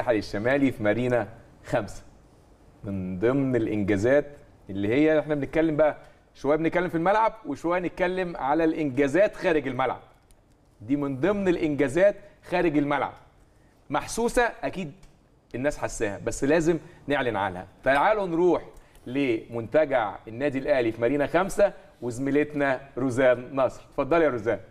الساحل الشمالي في مارينا خمسة من ضمن الانجازات اللي هي احنا بنتكلم بقى شويه بنتكلم في الملعب وشويه نتكلم على الانجازات خارج الملعب دي من ضمن الانجازات خارج الملعب محسوسه اكيد الناس حساها بس لازم نعلن عنها تعالوا نروح لمنتجع النادي الاهلي في مارينا خمسة وزميلتنا روزان نصر اتفضلي يا روزان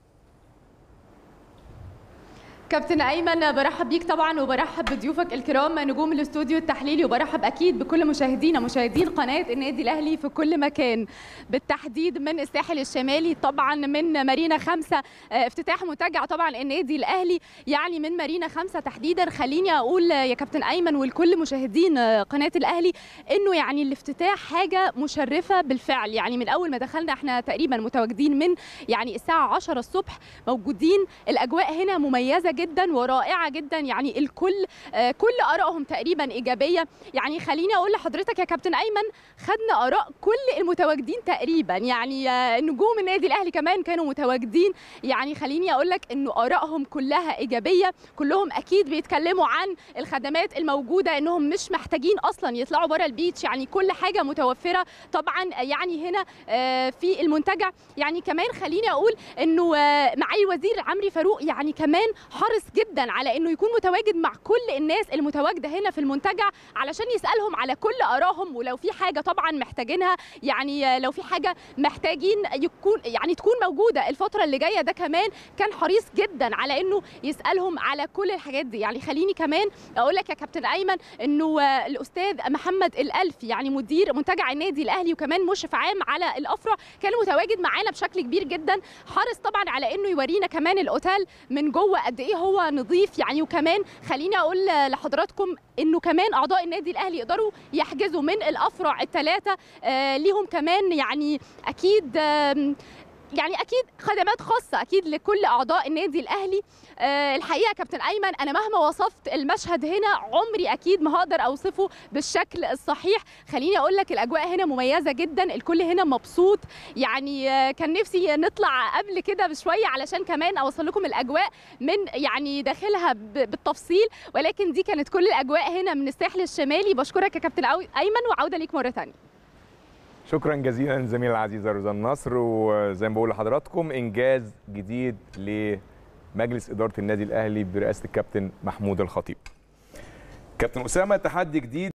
كابتن ايمن برحب بيك طبعا وبرحب بضيوفك الكرام نجوم الاستوديو التحليلي وبرحب اكيد بكل مشاهدينا مشاهدين قناه النادي الاهلي في كل مكان بالتحديد من الساحل الشمالي طبعا من مارينا خمسة افتتاح منتجع طبعا النادي الاهلي يعني من مارينا خمسة تحديدا خليني اقول يا كابتن ايمن ولكل مشاهدين قناه الاهلي انه يعني الافتتاح حاجه مشرفه بالفعل يعني من اول ما دخلنا احنا تقريبا متواجدين من يعني الساعه 10 الصبح موجودين الاجواء هنا مميزه جدا ورائعه جدا يعني الكل آه كل ارائهم تقريبا ايجابيه يعني خليني اقول لحضرتك يا كابتن ايمن خدنا اراء كل المتواجدين تقريبا يعني آه نجوم النادي الاهلي كمان كانوا متواجدين يعني خليني اقول لك انه ارائهم كلها ايجابيه كلهم اكيد بيتكلموا عن الخدمات الموجوده انهم مش محتاجين اصلا يطلعوا بره البيتش يعني كل حاجه متوفره طبعا يعني هنا آه في المنتجع يعني كمان خليني اقول انه معالي الوزير عمرو فاروق يعني كمان حرص جدا على انه يكون متواجد مع كل الناس المتواجده هنا في المنتجع علشان يسالهم على كل ارائهم ولو في حاجه طبعا محتاجينها يعني لو في حاجه محتاجين يكون يعني تكون موجوده الفتره اللي جايه ده كمان كان حريص جدا على انه يسالهم على كل الحاجات دي يعني خليني كمان اقول لك يا كابتن ايمن انه الاستاذ محمد الالف يعني مدير منتجع النادي الاهلي وكمان مشرف عام على الافرع كان متواجد معانا بشكل كبير جدا حرص طبعا على انه يورينا كمان الاوتيل من جوه قد ايه هو نظيف يعني وكمان خليني اقول لحضراتكم انه كمان اعضاء النادي الاهلي يقدروا يحجزوا من الافرع الثلاثه آه ليهم كمان يعني اكيد آه يعني اكيد خدمات خاصه اكيد لكل اعضاء النادي الاهلي أه الحقيقه كابتن ايمن انا مهما وصفت المشهد هنا عمري اكيد ما هقدر اوصفه بالشكل الصحيح خليني اقول لك الاجواء هنا مميزه جدا الكل هنا مبسوط يعني أه كان نفسي نطلع قبل كده بشويه علشان كمان اوصل لكم الاجواء من يعني داخلها بالتفصيل ولكن دي كانت كل الاجواء هنا من الساحل الشمالي بشكرك يا كابتن ايمن وعوده ليك مره ثانيه شكرا جزيلا زميلة العزيزة روزان نصر وزي ما بقول لحضراتكم إنجاز جديد لمجلس إدارة النادي الأهلي برئاسة الكابتن محمود الخطيب كابتن أسامة تحدي جديد